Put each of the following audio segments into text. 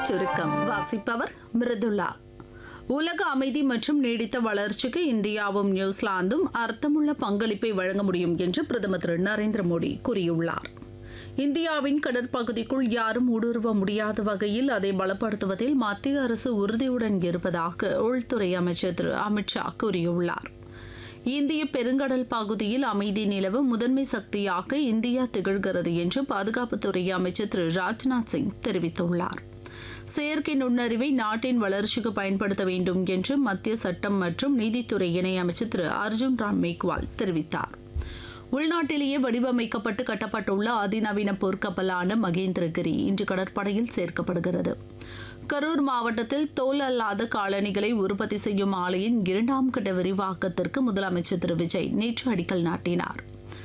சுருக்கம் வாசிப்பவர் மிருதுளா உலக அமைதி மற்றும் நீடித்த வளர்ச்சிக்கு இந்தியாவும் நியூசிலாந்தும் அர்த்தமுள்ள பங்களிப்பை வழங்க முடியும் என்று பிரதமர் திரு நரேந்திர மோடி கூறியுள்ளார் இந்தியாவின் கடற்பகுதிக்குள் யாரும் ஊடுருவ முடியாத வகையில் அதை பலப்படுத்துவதில் மத்திய அரசு உறுதியுடன் இருப்பதாக உள்துறை அமைச்சர் திரு அமித்ஷா கூறியுள்ளார் இந்திய பெருங்கடல் பகுதியில் அமைதி நிலவ முதன்மை சக்தியாக இந்தியா திகழ்கிறது என்று பாதுகாப்புத்துறை அமைச்சர் திரு ராஜ்நாத் சிங் தெரிவித்துள்ளார் செயற்கை நுண்ணறிவை நாட்டின் வளர்ச்சிக்கு பயன்படுத்த வேண்டும் என்று மத்திய சட்டம் மற்றும் நீதித்துறை இணையமைச்சர் திரு அர்ஜுன் ராம் மேக்வால் தெரிவித்தார் உள்நாட்டிலேயே வடிவமைக்கப்பட்டு கட்டப்பட்டுள்ள அதிநவீன போர்க்கப்பலான மகேந்திரகிரி இன்று கடற்படையில் சேர்க்கப்படுகிறது கரூர் மாவட்டத்தில் தோல் அல்லாத காலணிகளை உற்பத்தி செய்யும் ஆலையின் இரண்டாம் கட்ட விரிவாக்கத்திற்கு முதலமைச்சர் திரு விஜய் நேற்று அடிக்கல் நாட்டினார்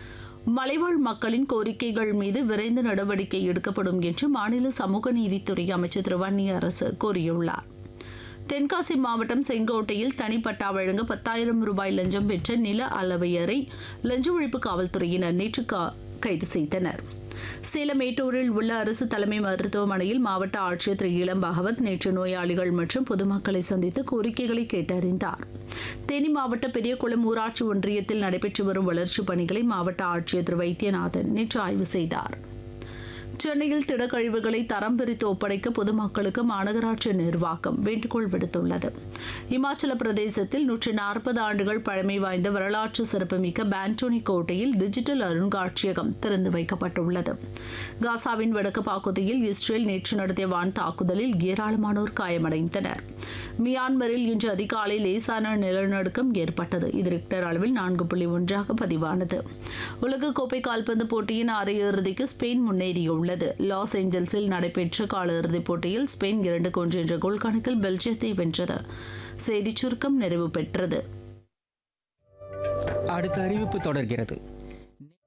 மலைவாழ் மக்களின் கோரிக்கைகள் மீது விரைந்து நடவடிக்கை எடுக்கப்படும் என்று மாநில சமூக நீதித்துறை அமைச்சர் திரு வன்னியரசு கூறியுள்ளார் தென்காசி மாவட்டம் செங்கோட்டையில் தனிப்பட்டா வழங்க பத்தாயிரம் ரூபாய் லஞ்சம் பெற்ற நில அளவையரை லஞ்ச ஒழிப்பு காவல்துறையினர் நேற்று கா- கைது செய்தனர் சேலம் மேட்டூரில் உள்ள அரசு தலைமை மருத்துவமனையில் மாவட்ட ஆட்சியர் திரு இளம் பகவத் நேற்று நோயாளிகள் மற்றும் பொதுமக்களை சந்தித்து கோரிக்கைகளை கேட்டறிந்தார் தேனி மாவட்ட பெரியகுளம் ஊராட்சி ஒன்றியத்தில் நடைபெற்று வரும் வளர்ச்சிப் பணிகளை மாவட்ட ஆட்சியர் திரு வைத்தியநாதன் நேற்று ஆய்வு செய்தார் சென்னையில் திடக்கழிவுகளை தரம் பிரித்து ஒப்படைக்க பொதுமக்களுக்கு மாநகராட்சி நிர்வாகம் வேண்டுகோள் விடுத்துள்ளது இமாச்சல பிரதேசத்தில் நூற்றி நாற்பது ஆண்டுகள் பழமை வாய்ந்த வரலாற்று சிறப்புமிக்க பான்டோனி கோட்டையில் டிஜிட்டல் அருங்காட்சியகம் திறந்து வைக்கப்பட்டுள்ளது காசாவின் வடக்கு பகுதியில் இஸ்ரேல் நேற்று நடத்திய வான் தாக்குதலில் ஏராளமானோர் காயமடைந்தனர் மியான்மரில் இன்று அதிகாலை லேசான நிலநடுக்கம் ஏற்பட்டது இது ரிக்டர் அளவில் நான்கு புள்ளி ஒன்றாக பதிவானது உலகக்கோப்பை கால்பந்து போட்டியின் அரையிறுதிக்கு ஸ்பெயின் முன்னேறியுள்ளது லாஸ் ஏஞ்சல்ஸில் நடைபெற்ற காலிறுதிப் போட்டியில் ஸ்பெயின் இரண்டுக்கு ஒன்று என்ற கோல் கணக்கில் பெல்ஜியத்தை வென்றது செய்திச் சுருக்கம் நிறைவு பெற்றது அடுத்த அறிவிப்பு தொடர்கிறது